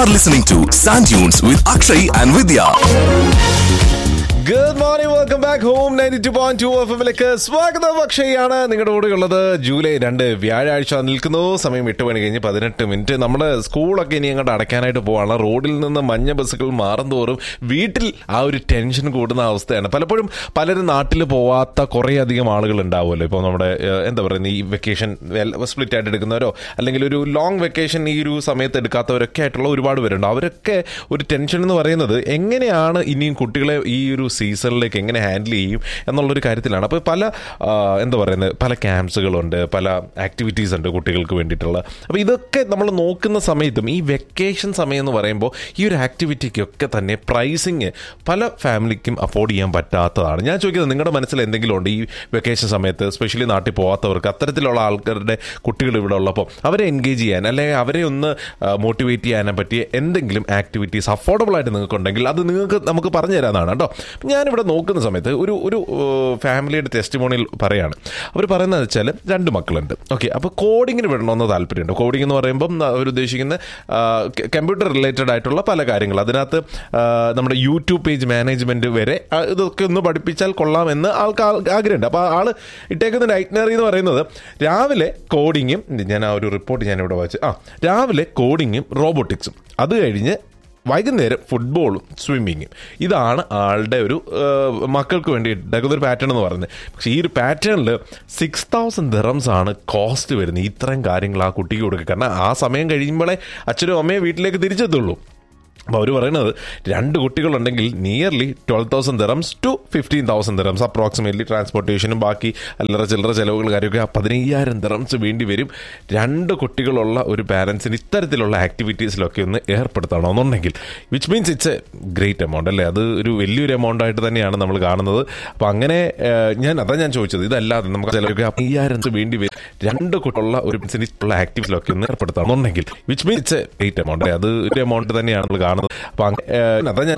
are listening to Sand Dunes with Akshay and Vidya. Good morning welcome back home ninety two point two F എമ്മിലേക്ക് സ്വാഗതം അക്ഷയാണ് നിങ്ങളുടെ കൂടെ ഉള്ളത് July രണ്ട് വ്യാഴാഴ്ച നിൽക്കുന്നു സമയം എട്ട് മണി കഴിഞ്ഞ് പതിനെട്ട് മിനിറ്റ് നമ്മുടെ സ്കൂളൊക്കെ ഇനി അങ്ങോട്ട് അടയ്ക്കാനായിട്ട് പോവാണ് റോഡിൽ നിന്ന് മഞ്ഞ ബസ്സുകൾ മാറും തോറും വീട്ടിൽ ആ ഒരു ടെൻഷൻ കൂടുന്ന അവസ്ഥയാണ് പലപ്പോഴും പലരും നാട്ടിൽ പോവാത്ത കുറേ അധികം ആളുകൾ ഉണ്ടാവുമല്ലോ ഇപ്പോൾ നമ്മുടെ ഏഹ്, എന്താ പറയുക ഈ വെക്കേഷൻ സ്പ്ലിറ്റ് ആയിട്ട് എടുക്കുന്നവരോ അല്ലെങ്കിൽ ഒരു ലോങ് വെക്കേഷൻ ഈ ഒരു സമയത്ത് എടുക്കാത്തവരൊക്കെ ആയിട്ടുള്ള ഒരുപാട് പേരുണ്ട് അവരൊക്കെ ഒരു ടെൻഷൻ എന്ന് പറയുന്നത് എങ്ങനെയാണ് ഇനിയും കുട്ടികളെ ഈ ഒരു സീസണിലേക്ക് എങ്ങനെ ഹാൻഡിൽ ചെയ്യും എന്നുള്ളൊരു കാര്യത്തിലാണ് അപ്പോൾ പല ആ, എന്താ പറയുന്നത് പല ക്യാമ്പ്സുകളുണ്ട് പല ആക്ടിവിറ്റീസ് ഉണ്ട് കുട്ടികൾക്ക് വേണ്ടിയിട്ടുള്ള അപ്പോൾ ഇതൊക്കെ നമ്മൾ നോക്കുന്ന സമയത്തും ഈ വെക്കേഷൻ സമയം എന്ന് പറയുമ്പോൾ ഈ ഒരു ആക്ടിവിറ്റിക്കൊക്കെ തന്നെ പ്രൈസിങ് പല ഫാമിലിക്കും അഫോർഡ് ചെയ്യാൻ പറ്റാത്തതാണ് ഞാൻ ചോദിക്കുന്നത് നിങ്ങളുടെ മനസ്സിൽ എന്തെങ്കിലും ഉണ്ട് ഈ വെക്കേഷൻ സമയത്ത് സ്പെഷ്യലി നാട്ടിൽ പോകാത്തവർക്ക് അത്തരത്തിലുള്ള ആൾക്കാരുടെ കുട്ടികൾ ഇവിടെ ഉള്ളപ്പോൾ അവരെ എൻഗേജ് ചെയ്യാൻ അല്ലെങ്കിൽ അവരെ ഒന്ന് മോട്ടിവേറ്റ് ചെയ്യാനെ പറ്റിയ എന്തെങ്കിലും ആക്ടിവിറ്റീസ് അഫോർഡബിൾ ആയിട്ട് നിങ്ങൾക്ക് ഉണ്ടെങ്കിൽ അത് നിങ്ങൾക്ക് നമുക്ക് പറഞ്ഞു തരാനാണ് കേട്ടോ ഞാനിവിടെ നോക്കുന്ന സമയത്ത് ഒരു ഒരു ഫാമിലിയുടെ ടെസ്റ്റിമോണിയിൽ പറയാണ് അവർ പറയുന്നത് വെച്ചാൽ രണ്ട് മക്കളുണ്ട് ഓക്കെ അപ്പോൾ കോഡിങ്ങിന് വിടണമെന്ന് താല്പര്യമുണ്ട് കോഡിംഗ് എന്ന് പറയുമ്പം അവർ ഉദ്ദേശിക്കുന്ന കമ്പ്യൂട്ടർ റിലേറ്റഡ് ആയിട്ടുള്ള പല കാര്യങ്ങൾ അതിനകത്ത് ആ, നമ്മുടെ യൂട്യൂബ് പേജ് മാനേജ്മെന്റ് വരെ ആ, ഇതൊക്കെ ഒന്ന് പഠിപ്പിച്ചാൽ കൊള്ളാമെന്ന് ആൾക്ക് ആ- ആഗ്രഹമുണ്ട് അപ്പോൾ ആള് ഇട്ടേക്കുന്ന ഐറ്റ്നറി എന്ന് പറയുന്നത് രാവിലെ കോഡിങ്ങും ഞാൻ ആ ഒരു റിപ്പോർട്ട് ഞാൻ ഇവിടെ വായിച്ചു ആ രാവിലെ കോഡിങ്ങും റോബോട്ടിക്സും അത് കഴിഞ്ഞ് വൈകുന്നേരം ഫുട്ബോളും സ്വിമ്മിങ്ങും ഇതാണ് ആളുടെ ഒരു ആ, മക്കൾക്ക് വേണ്ടി ഇട്ടേക്കുന്ന ഒരു പാറ്റേൺ എന്ന് പറയുന്നത് പക്ഷേ ഈ ഒരു പാറ്റേണിൽ സിക്സ് തൗസൻഡ് ദിറംസ് ആണ് കോസ്റ്റ് വരുന്നത് ഇത്രയും കാര്യങ്ങൾ ആ കുട്ടിക്ക് കൊടുക്കുക കാരണം ആ സമയം കഴിയുമ്പോഴേ അച്ഛനും അമ്മയും വീട്ടിലേക്ക് തിരിച്ചെത്തുള്ളൂ അപ്പോൾ അവർ പറയുന്നത് രണ്ട് കുട്ടികളുണ്ടെങ്കിൽ nearly twelve thousand dirhams to fifteen thousand dirhams approximately ട്രാൻസ്പോർട്ടേഷനും ബാക്കി അല്ലറ ചില്ലറ ചിലവുകൾ കാര്യമൊക്കെ ആ പതിനയ്യായിരം ദിറംസ് വേണ്ടി വരും രണ്ട് കുട്ടികളുള്ള ഒരു പാരൻസിന് ഇത്തരത്തിലുള്ള ആക്ടിവിറ്റീസിലൊക്കെ ഒന്ന് ഏർപ്പെടുത്തണമെന്നുണ്ടെങ്കിൽ which means it's a great amount അല്ലേ അത് ഒരു വലിയൊരു എമൗണ്ട് ആയിട്ട് തന്നെയാണ് നമ്മൾ കാണുന്നത് അപ്പോൾ അങ്ങനെ ഏഹ്, ഞാൻ അതാ ഞാൻ ചോദിച്ചത് ഇതല്ലാതെ നമുക്ക് ചിലർക്ക് അയ്യായിരം വേണ്ടി വരും രണ്ട് കുട്ടികളുള്ള ഒരു ഉള്ള ആക്ടിവിറ്റിയിലൊക്കെ ഒന്ന് ഏർപ്പെടുത്തണമെന്നുണ്ടെങ്കിൽ which means it's a great amount അത് ഒരു എമൗണ്ട് തന്നെയാണ് നമ്മൾ കാണുന്നത് അപ്പോൾ അതാ ഞാൻ